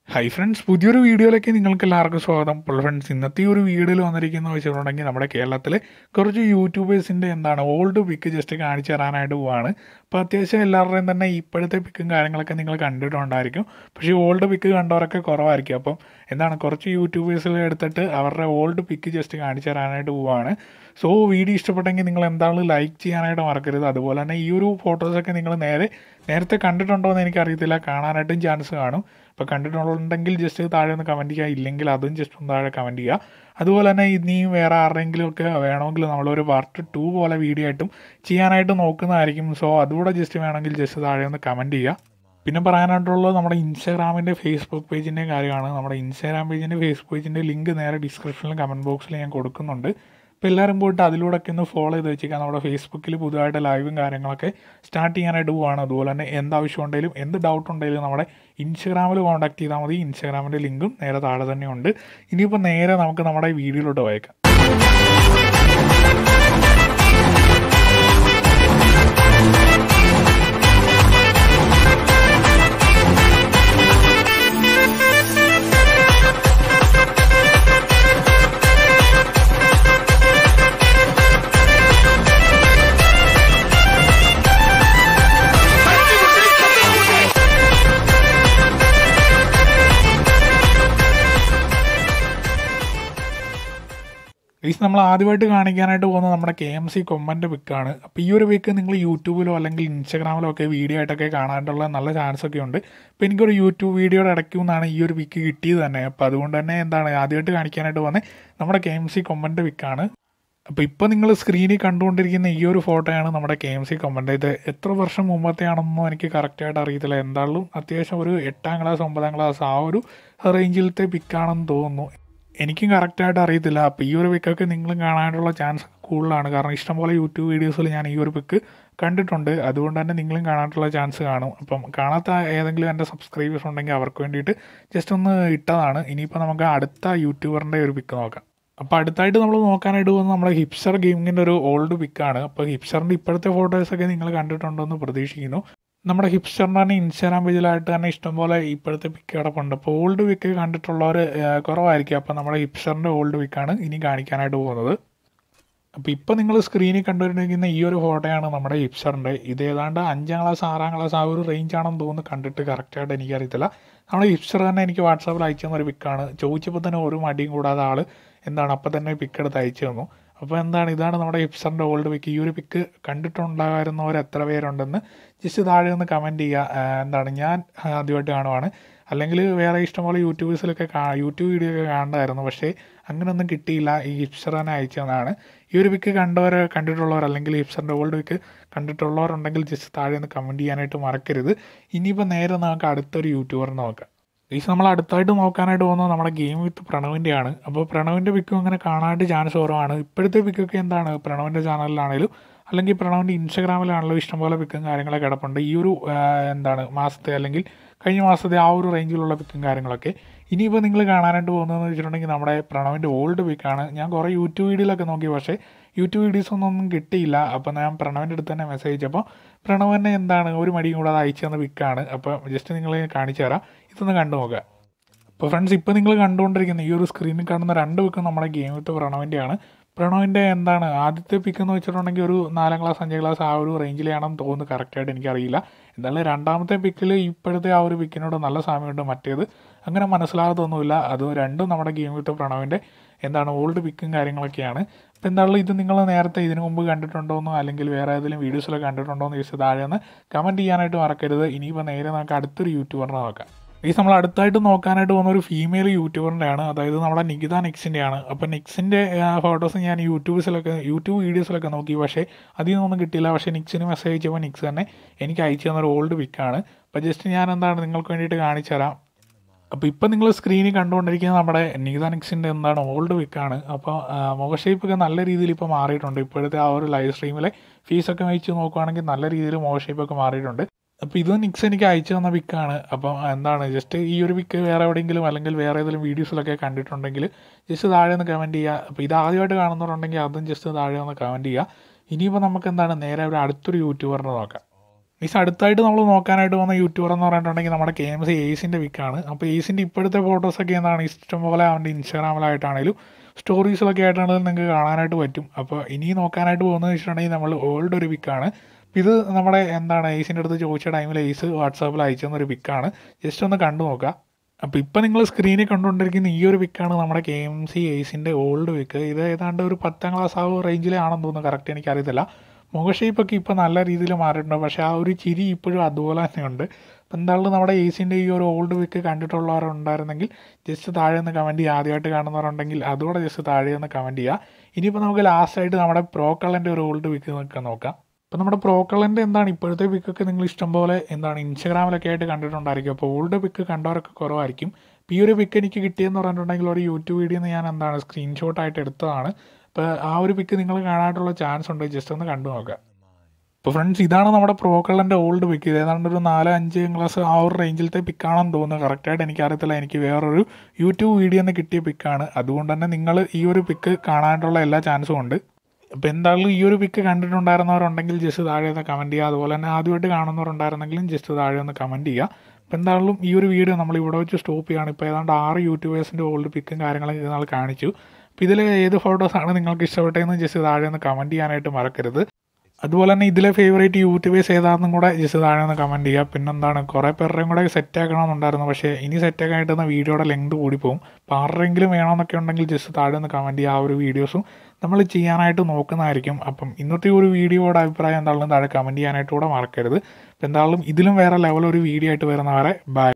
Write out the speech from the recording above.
hi friends പുതിയൊരു വീഡിയോയിലേക്ക് നിങ്ങൾക്ക് എല്ലാവർക്കും സ്വാഗതം അപ്പോൾ ഫ്രണ്ട്സ് ഇന്നത്തെ ഈ ഒരു വീഡിയോയിൽ വന്നിരിക്കുന്ന വെച്ചിട്ടുണ്ടെങ്കിൽ നമ്മുടെ കേരളത്തിൽ കുറച്ച് യൂട്യൂബേഴ്സിൻ്റെ എന്താണ് ഓൾഡ് പിക്ക് ജസ്റ്റ് കാണിച്ചു തരാനായിട്ട് പോവാണ് അപ്പോൾ അത്യാവശ്യം എല്ലാവരുടെയും തന്നെ ഇപ്പോഴത്തെ പിക്കും കാര്യങ്ങളൊക്കെ നിങ്ങൾ കണ്ടിട്ടുണ്ടായിരിക്കും പക്ഷേ ഓൾഡ് പിക്ക് കണ്ടവരൊക്കെ കുറവായിരിക്കും അപ്പം എന്താണ് കുറച്ച് യൂട്യൂബേഴ്സിൽ എടുത്തിട്ട് അവരുടെ ഓൾഡ് പിക്ക് ജസ്റ്റ് കാണിച്ചു തരാനായിട്ട് പോവാണ് സോ വീഡിയോ ഇഷ്ടപ്പെട്ടെങ്കിൽ നിങ്ങൾ എന്താണ് ലൈക്ക് ചെയ്യാനായിട്ട് മറക്കരുത് അതുപോലെ തന്നെ ഈ ഒരു ഫോട്ടോസൊക്കെ നിങ്ങൾ നേരെ നേരത്തെ കണ്ടിട്ടുണ്ടോ എന്ന് എനിക്കറിയത്തില്ല കാണാനായിട്ടും ചാൻസ് കാണും അപ്പോൾ കണ്ടിട്ടുണ്ടെങ്കിൽ ജസ്റ്റ് താഴെ ഒന്ന് കമൻറ്റ് ചെയ്യുക ഇല്ലെങ്കിൽ അതും ജസ്റ്റ് ഒന്ന് താഴെ കമൻറ്റ് ചെയ്യുക അതുപോലെ തന്നെ ഇനിയും വേറെ ആരുടെയെങ്കിലും ഒക്കെ വേണമെങ്കിൽ നമ്മളൊരു പാർട്ട് ടു പോലെ വീഡിയോ ആയിട്ടും ചെയ്യാനായിട്ട് നോക്കുന്നതായിരിക്കും സോ അതുകൂടെ ജസ്റ്റ് വേണമെങ്കിൽ ജസ്റ്റ് താഴെ ഒന്ന് കമൻറ്റ് ചെയ്യുക പിന്നെ പറയാനായിട്ടുള്ളത് നമ്മുടെ ഇൻസ്റ്റാഗ്രാമിൻ്റെ ഫേസ്ബുക്ക് പേജിൻ്റെ കാര്യമാണ് നമ്മുടെ ഇൻസ്റ്റാഗ്രാം പേജിൻ്റെ ഫേസ്ബുക്ക് പേജിൻ്റെ ലിങ്ക് നേരെ ഡിസ്ക്രിപ്ഷനിലും കമൻറ്റ് ബോക്സിൽ ഞാൻ കൊടുക്കുന്നുണ്ട് അപ്പോൾ എല്ലാവരും പോയിട്ട് അതിലൂടെയൊക്കെ ഒന്ന് ഫോളോ ചെയ്ത് വെച്ചേക്കാം നമ്മുടെ ഫേസ്ബുക്കിൽ പുതുതായിട്ട് ലൈവും കാര്യങ്ങളൊക്കെ സ്റ്റാർട്ട് ചെയ്യാനായിട്ട് പോവാണ് അതുപോലെ തന്നെ എന്താവശ്യം ഉണ്ടെങ്കിലും എന്ത് ഡൗട്ട് ഉണ്ടെങ്കിലും നമ്മുടെ ഇൻസ്റ്റാഗ്രാമിൽ കോൺടാക്ട് ചെയ്താൽ മതി ഇൻസ്റ്റാഗ്രാമിൻ്റെ ലിങ്കും നേരെ താഴെ തന്നെ ഉണ്ട് ഇനിയിപ്പോൾ നേരെ നമുക്ക് നമ്മുടെ വീഡിയോയിലോട്ട് പോയേക്കാം ഗൈസ് നമ്മൾ ആദ്യമായിട്ട് കാണിക്കാനായിട്ട് പോകുന്നത് നമ്മുടെ കെ എം സി കൊമ്മൻ്റെ പിക്കാണ് അപ്പോൾ ഈ ഒരു പിക്ക് നിങ്ങൾ യൂട്യൂബിലോ അല്ലെങ്കിൽ ഇൻസ്റ്റാഗ്രാമിലോ ഒക്കെ വീഡിയോ ആയിട്ടൊക്കെ കാണാനായിട്ടുള്ള നല്ല ചാൻസ് ഒക്കെ ഉണ്ട് അപ്പോൾ എനിക്കൊരു യൂട്യൂബ് വീഡിയോയുടെ ഇടയ്ക്ക് നിന്നാണ് ഈ ഒരു പിക്ക് കിട്ടിയത് തന്നെ അപ്പോൾ അതുകൊണ്ട് തന്നെ എന്താണ് ആദ്യമായിട്ട് കാണിക്കാനായിട്ട് പോകുന്നത് നമ്മുടെ കെ എം സി കൊമ്മൻ്റെ പിക്കാണ് അപ്പോൾ ഇപ്പോൾ നിങ്ങൾ സ്ക്രീനിൽ കണ്ടുകൊണ്ടിരിക്കുന്ന ഈ ഒരു ഫോട്ടോയാണ് നമ്മുടെ കെ എം സി കൊമ്മൻ്റെ ഇത് എത്ര വർഷം മുമ്പത്തെയാണെന്നോ എനിക്ക് കറക്റ്റായിട്ട് അറിയത്തില്ല എന്തായാലും അത്യാവശ്യം ഒരു എട്ടാം ക്ലാസ് ഒമ്പതാം ക്ലാസ് ആ ഒരു റേഞ്ചിലത്തെ പിക്കാണെന്ന് തോന്നുന്നു എനിക്കും കറക്റ്റായിട്ട് അറിയത്തില്ല അപ്പോൾ ഈ ഒരു പിക്കൊക്കെ നിങ്ങളും കാണാനായിട്ടുള്ള ചാൻസ് കൂടുതലാണ് കാരണം ഇഷ്ടംപോലെ യൂട്യൂബ് വീഡിയോസിൽ ഞാൻ ഈ ഒരു പിക്ക് കണ്ടിട്ടുണ്ട് അതുകൊണ്ട് തന്നെ നിങ്ങളും കാണാനായിട്ടുള്ള ചാൻസ് കാണും അപ്പം കാണാത്ത ഏതെങ്കിലും എൻ്റെ സബ്സ്ക്രൈബേഴ്സ് ഉണ്ടെങ്കിൽ അവർക്ക് വേണ്ടിയിട്ട് ജസ്റ്റ് ഒന്ന് ഇട്ടതാണ് ഇനിയിപ്പോൾ നമുക്ക് അടുത്ത യൂട്യൂബറിൻ്റെ ഒരു പിക്ക് നോക്കാം അപ്പോൾ അടുത്തായിട്ട് നമ്മൾ നോക്കാനായിട്ട് പോകുന്നത് നമ്മുടെ ഹിപ്സർ ഗെയിമിങ്ങിൻ്റെ ഒരു ഓൾഡ് പിക്കാണ് അപ്പോൾ ഹിപ്സറിൻ്റെ ഇപ്പോഴത്തെ ഫോട്ടോസൊക്കെ നിങ്ങൾ കണ്ടിട്ടുണ്ടോ എന്ന് പ്രതീക്ഷിക്കുന്നു നമ്മുടെ ഹിപ്സ്റ്ററിൻ്റെ തന്നെ ഇൻസ്റ്റാഗ്രാം പേജിലായിട്ട് തന്നെ ഇഷ്ടംപോലെ ഇപ്പോഴത്തെ പിക്ക് കിടപ്പുണ്ട് അപ്പോൾ ഓൾഡ് പിക്ക് കണ്ടിട്ടുള്ളവർ കുറവായിരിക്കും അപ്പോൾ നമ്മുടെ ഹിപ്സ്റ്ററിൻ്റെ ഓൾഡ് പിക്കാണ് ഇനി കാണിക്കാനായിട്ട് പോകുന്നത് അപ്പോൾ ഇപ്പോൾ നിങ്ങൾ സ്ക്രീനിൽ കണ്ടുവരുന്നിരിക്കുന്ന ഈ ഒരു ഫോട്ടോയാണ് നമ്മുടെ ഹിപ്സ്റ്ററിൻ്റെ ഇത് ഏതാണ്ട് അഞ്ചാം ക്ലാസ് ആറാം ക്ലാസ് ആ ഒരു റേഞ്ച് ആണെന്ന് തോന്നുന്നു കണ്ടിട്ട് കറക്റ്റായിട്ട് എനിക്കറിയത്തില്ല നമ്മുടെ ഹിപ്സ്റ്റർ തന്നെ എനിക്ക് വാട്സാപ്പിൽ അയച്ചു തന്നൊരു പിക്കാണ് ചോദിച്ചപ്പോൾ തന്നെ ഒരു മടിയും കൂടാതെ ആൾ എന്താണ് അപ്പോൾ തന്നെ പിക്ക് എടുത്ത് അയച്ചു തന്നു അപ്പോൾ എന്താണ് ഇതാണ് നമ്മുടെ ഹിപ്സറിൻ്റെ ഓൾഡ് പിക്ക് ഈ ഒരു പിക്ക് കണ്ടിട്ടുണ്ടായിരുന്നവർ എത്ര പേരുണ്ടെന്ന് ജസ്റ്റ് താഴെ ഒന്ന് കമൻറ്റ് ചെയ്യുക എന്താണ് ഞാൻ ആദ്യമായിട്ട് കാണുവാണ് അല്ലെങ്കിൽ വേറെ ഇഷ്ടംപോലെ യൂട്യൂബേഴ്സിലൊക്കെ കാ യൂട്യൂബ് വീഡിയോ ഒക്കെ കാണണ്ടായിരുന്നു പക്ഷേ അങ്ങനെയൊന്നും കിട്ടിയില്ല ഈ ഹിപ്സർ തന്നെ അയച്ചു തന്നതാണ് ഈ ഒരു പിക്ക് കണ്ടവർ കണ്ടിട്ടുള്ളവർ അല്ലെങ്കിൽ ഹിപ്സറിൻ്റെ ഓൾഡ് പിക്ക് കണ്ടിട്ടുള്ളവരുണ്ടെങ്കിൽ ജസ്റ്റ് താഴെ ഒന്ന് കമൻറ്റ് ചെയ്യാനായിട്ട് മറക്കരുത് ഇനിയിപ്പോൾ നേരെ നമുക്ക് അടുത്തൊരു യൂട്യൂബറിനെ നോക്കാം ഈ നമ്മൾ അടുത്തായിട്ട് നോക്കാനായിട്ട് പോകുന്നത് നമ്മുടെ ഗെയിം വിത്ത് പ്രണവിൻ്റെയാണ് അപ്പോൾ പ്രണവിൻ്റെ പിക്കും അങ്ങനെ കാണാനായിട്ട് ചാൻസ് കുറവാണ് ഇപ്പോഴത്തെ പിക്കൊക്കെ എന്താണ് പ്രണവിൻ്റെ ചാനലിലാണെങ്കിലും അല്ലെങ്കിൽ പ്രണവിൻ്റെ ഇൻസ്റ്റാഗ്രാമിലാണല്ലോ ഇഷ്ടംപോലെ പിക്കും കാര്യങ്ങളൊക്കെ കിടപ്പുണ്ട് ഈ ഒരു എന്താണ് മാസത്തെ അല്ലെങ്കിൽ കഴിഞ്ഞ മാസത്തെ ആ ഒരു റേഞ്ചിലുള്ള പിക്കും കാര്യങ്ങളൊക്കെ ഇനിയിപ്പോൾ നിങ്ങൾ കാണാനായിട്ട് പോകുന്നതെന്ന് വെച്ചിട്ടുണ്ടെങ്കിൽ നമ്മുടെ പ്രണവിൻ്റെ ഓൾഡ് പിക്കാണ് ഞാൻ കുറേ യൂട്യൂബ് വീഡിയോയിലൊക്കെ നോക്കി പക്ഷേ യൂട്യൂബ് വീഡിയോസ് ഒന്നും കിട്ടിയില്ല അപ്പോൾ ഞാൻ പ്രണവിൻ്റെ അടുത്ത് തന്നെ മെസ്സേജ് അയച്ചപ്പോൾ പ്രണവ് തന്നെ എന്താണ് ഒരു മടിയും കൂടാതെ അയച്ചു തന്ന പിക്കാണ് അപ്പോൾ ജസ്റ്റ് നിങ്ങൾ കാണിച്ചു തരാം ഇതൊന്ന് കണ്ടു നോക്കുക അപ്പോൾ ഫ്രണ്ട്സ് ഇപ്പോൾ നിങ്ങൾ കണ്ടുകൊണ്ടിരിക്കുന്ന ഈ ഒരു സ്ക്രീനിൽ കാണുന്ന രണ്ട് പിക്കും നമ്മുടെ ഗെയിം വിത്ത് പ്രണവിൻ്റെയാണ് പ്രണവിൻ്റെ എന്താണ് ആദ്യത്തെ പിക്ക് എന്ന് വെച്ചിട്ടുണ്ടെങ്കിൽ ഒരു നാലാം ക്ലാസ് അഞ്ചാം ക്ലാസ് ആ ഒരു റേഞ്ചിലാണെന്ന് തോന്നുന്നു കറക്റ്റായിട്ട് എനിക്കറിയില്ല എന്തായാലും രണ്ടാമത്തെ പിക്കിൽ ഇപ്പോഴത്തെ ആ ഒരു പിക്കിനോട് നല്ല സാമ്യമുണ്ട് മറ്റേത് അങ്ങനെ മനസ്സിലാകത്തൊന്നുമില്ല അത് രണ്ടും നമ്മുടെ ഗെയിം വിത്ത് പ്രണവിൻ്റെ എന്താണ് ഓൾഡ് പിക്കും കാര്യങ്ങളൊക്കെയാണ് അപ്പോൾ എന്തായാലും ഇത് നിങ്ങൾ നേരത്തെ ഇതിനു മുമ്പ് കണ്ടിട്ടുണ്ടോയെന്നോ അല്ലെങ്കിൽ വേറെ ഏതെങ്കിലും വീഡിയോസിലൊക്കെ കണ്ടിട്ടുണ്ടോ എന്ന് ചോദിച്ചാൽ താഴെ ഒന്ന് കമൻറ്റ് ചെയ്യാനായിട്ട് മറക്കരുത് ഇനിയിപ്പോൾ നേരെ നമുക്ക് അടുത്തൊരു യൂട്യൂബറിനെ നോക്കാം ഈ നമ്മൾ അടുത്തായിട്ട് നോക്കാനായിട്ട് പോകുന്ന ഒരു ഫീമെയിൽ യൂട്യൂബറിൻ്റെ ആണ് അതായത് നമ്മുടെ നികിത നെക്സിൻ്റെ ആണ് അപ്പോൾ നെക്സിൻ്റെ ഫോട്ടോസ് ഞാൻ യൂട്യൂബ്സിലൊക്കെ യൂട്യൂബ് വീഡിയോസിലൊക്കെ നോക്കി പക്ഷേ അതിൽ നിന്നൊന്നും കിട്ടിയില്ല പക്ഷേ നിക്സിന് മെസ്സേജ് അയച്ചപ്പോൾ നിക്സ് തന്നെ എനിക്ക് അയച്ചു തന്നൊരു ഓൾഡ് പിക്കാണ് അപ്പോൾ ജസ്റ്റ് ഞാൻ എന്താണ് നിങ്ങൾക്ക് വേണ്ടിയിട്ട് കാണിച്ചു തരാം അപ്പോൾ ഇപ്പോൾ നിങ്ങൾ സ്ക്രീനിൽ കണ്ടുകൊണ്ടിരിക്കുന്നത് നമ്മുടെ നികിത നിക്സിൻ്റെ എന്താണ് ഓൾഡ് പിക്കാണ് അപ്പോൾ മുഖ ഷേപ്പൊക്കെ നല്ല രീതിയിൽ ഇപ്പോൾ മാറിയിട്ടുണ്ട് ഇപ്പോഴത്തെ ആ ഒരു ലൈവ് സ്ട്രീമിലെ ഫീസൊക്കെ വെച്ച് നോക്കുകയാണെങ്കിൽ നല്ല രീതിയിൽ മുഖ ഷേപ്പൊക്കെ മാറിയിട്ടുണ്ട് അപ്പോൾ ഇത് നിക്സ് എനിക്ക് അയച്ചു തന്ന പിക്കാണ് അപ്പം എന്താണ് ജസ്റ്റ് ഈ ഒരു പിക്ക് വേറെ എവിടെയെങ്കിലും അല്ലെങ്കിൽ വേറെ ഏതെങ്കിലും വീഡിയോസിലൊക്കെ കണ്ടിട്ടുണ്ടെങ്കിൽ ജസ്റ്റ് താഴെ ഒന്ന് കമൻറ്റ് ചെയ്യുക അപ്പോൾ ഇത് ആദ്യമായിട്ട് കാണുന്നവരുണ്ടെങ്കിൽ അതും ജസ്റ്റ് താഴെ ഒന്ന് കമൻറ്റ് ചെയ്യുക ഇനിയിപ്പോൾ നമുക്ക് എന്താണ് നേരെ ഒരു അടുത്തൊരു യൂട്യൂബറിനെ നോക്കാം മീൻസ് അടുത്തായിട്ട് നമ്മൾ നോക്കാനായിട്ട് വന്ന യൂട്യൂബർ എന്ന് പറഞ്ഞിട്ടുണ്ടെങ്കിൽ നമ്മുടെ കെ എം സി എയ്സിൻ്റെ വിക്കാണ് അപ്പോൾ എയ്സിൻ്റെ ഇപ്പോഴത്തെ ഫോട്ടോസൊക്കെ എന്താണ് ഇഷ്ടംപോലെ അവൻ്റെ ഇൻസ്റ്റാഗ്രാമിലായിട്ടാണെങ്കിലും സ്റ്റോറീസിലൊക്കെ ആയിട്ടാണെങ്കിലും നിങ്ങൾക്ക് കാണാനായിട്ട് പറ്റും അപ്പോൾ ഇനി നോക്കാനായിട്ട് പോകുന്നത് വെച്ചിട്ടുണ്ടെങ്കിൽ നമ്മൾ ഓൾഡ് ഒരു പിക്കാണ് ഇത് നമ്മുടെ എന്താണ് എയ്സിൻ്റെ അടുത്ത് ചോദിച്ച ടൈമിൽ എയ്സ് വാട്സാപ്പിൽ അയച്ചെന്നൊരു പിക്കാണ് ജസ്റ്റ് ഒന്ന് കണ്ടു നോക്കുക അപ്പോൾ ഇപ്പോൾ നിങ്ങൾ സ്ക്രീനിൽ കണ്ടുകൊണ്ടിരിക്കുന്ന ഈ ഒരു പിക്കാണ് നമ്മുടെ കെ എം സി എയ്സിൻ്റെ ഓൾഡ് പിക്ക് ഇത് ഏതാണ്ട് ഒരു പത്താം ക്ലാസ് ആ ഒരു റേഞ്ചിലാണെന്ന് തോന്നുന്നു കറക്റ്റ് എനിക്കറിയത്തില്ല മുഖ ഷേപ്പൊക്കെ ഇപ്പോൾ നല്ല രീതിയിൽ മാറിയിട്ടുണ്ട് പക്ഷേ ആ ഒരു ചിരി ഇപ്പോഴും അതുപോലെ തന്നെയുണ്ട് അപ്പോൾ എന്തായാലും നമ്മുടെ ഏസിൻ്റെ ഈ ഒരു ഓൾഡ് പിക്ക് കണ്ടിട്ടുള്ളവരുണ്ടായിരുന്നെങ്കിൽ ജസ്റ്റ് താഴെ നിന്ന് കമൻറ്റ് ചെയ്യുക ആദ്യമായിട്ട് കാണുന്നവരുണ്ടെങ്കിൽ അതുകൂടെ ജസ്റ്റ് താഴെ നിന്ന് കമൻറ്റ് ചെയ്യുക ഇനിയിപ്പോൾ നമുക്ക് ലാസ്റ്റായിട്ട് നമ്മുടെ പ്രോ കളറിൻ്റെ ഒരു ഓൾഡ് പിക്ക് നമുക്ക് നോക്കാം അപ്പോൾ നമ്മുടെ പ്രോ കളറിൻ്റെ എന്താണ് ഇപ്പോഴത്തെ പിക്കൊക്കെ നിങ്ങൾ ഇഷ്ടംപോലെ എന്താണ് ഇൻസ്റ്റാഗ്രാമിലൊക്കെ ആയിട്ട് കണ്ടിട്ടുണ്ടായിരിക്കും അപ്പോൾ ഓൾഡ് പിക്ക് കണ്ടവരൊക്കെ കുറവായിരിക്കും അപ്പോൾ ഈ ഒരു പിക്ക് എനിക്ക് കിട്ടിയെന്ന് പറഞ്ഞിട്ടുണ്ടെങ്കിൽ ഒരു യൂട്യൂബ് വീഡിയോ ഞാൻ എന്താണ് സ്ക്രീൻഷോട്ടായിട്ട് എടുത്തതാണ് അപ്പോൾ ആ ഒരു പിക്ക് നിങ്ങൾ കാണാനായിട്ടുള്ള ചാൻസ് ഉണ്ട് ജസ്റ്റ് ഒന്ന് കണ്ടു നോക്കാം ഇപ്പോൾ ഫ്രണ്ട്സ് ഇതാണ് നമ്മുടെ പ്രോ കളറിൻ്റെ ഓൾഡ് പിക്ക് ഇത് ഏതാണ്ട് ഒരു നാല് അഞ്ച് ക്ലാസ് ആ ഒരു റേഞ്ചിലത്തെ പിക്കാണെന്ന് തോന്നുന്നു കറക്റ്റായിട്ട് എനിക്കറിയത്തില്ല എനിക്ക് വേറൊരു യൂട്യൂബ് വീഡിയോ നിന്ന് കിട്ടിയ പിക്കാണ് അതുകൊണ്ട് തന്നെ നിങ്ങൾ ഈ ഒരു പിക്ക് കാണാനായിട്ടുള്ള എല്ലാ ചാൻസും ഉണ്ട് അപ്പോൾ എന്തായാലും ഈ ഒരു പിക്ക് കണ്ടിട്ടുണ്ടായിരുന്നവരുണ്ടെങ്കിൽ ജസ്റ്റ് താഴെ ഒന്ന് കമൻറ്റ് ചെയ്യുക അതുപോലെ തന്നെ ആദ്യമായിട്ട് കാണുന്നവരുണ്ടായിരുന്നെങ്കിലും ജസ്റ്റ് താഴെ ഒന്ന് കമൻറ്റ് ചെയ്യുക അപ്പോൾ എന്തായാലും ഈ ഒരു വീഡിയോ നമ്മൾ ഇവിടെ വെച്ച് സ്റ്റോപ്പ് ചെയ്യുകയാണ് ഇപ്പോൾ ഏതാണ്ട് ആറ് യൂട്യൂബേഴ്സിൻ്റെ ഓൾഡ് പിക്കും കാര്യങ്ങളൊക്കെ ഇത് നാൾ കാണിച്ചു അപ്പോൾ ഇതിൽ ഏത് ഫോട്ടോസാണ് നിങ്ങൾക്ക് ഇഷ്ടപ്പെട്ടതെന്ന് ജസ്റ്റ് താഴെ ഒന്ന് കമൻറ്റ് ചെയ്യാനായിട്ട് മറക്കരുത് അതുപോലെ തന്നെ ഇതിലെ ഫേവറേറ്റ് യൂട്യൂബേഴ്സ് ഏതാണെന്നും കൂടെ ജസ്റ്റ് താഴെ ഒന്ന് കമൻറ്റ് ചെയ്യുക പിന്നെന്താണ് കുറേ പേരുടെയും കൂടെ സെറ്റ് ആക്കണമെന്നുണ്ടായിരുന്നു പക്ഷേ ഇനി സെറ്റ് ആക്കാനായിട്ട് വീഡിയോയുടെ ലെങ്ത് കൂടിപ്പോവും അപ്പോൾ ആരുടെയെങ്കിലും വേണമെന്നൊക്കെ ഉണ്ടെങ്കിൽ ജസ്റ്റ് താഴെ ഒന്ന് കമൻറ്റ് ചെയ്യുക ആ ഒരു വീഡിയോസും നമ്മൾ ചെയ്യാനായിട്ട് നോക്കുന്നതായിരിക്കും അപ്പം ഇന്നത്തെ ഒരു വീഡിയോയുടെ അഭിപ്രായം എന്താണെങ്കിലും താഴെ കമൻറ്റ് ചെയ്യാനായിട്ട് കൂടെ മറക്കരുത് അപ്പോൾ എന്തായാലും ഇതിലും വേറെ ലെവൽ ഒരു വീഡിയോ ആയിട്ട് വരുന്നവരെ ബൈ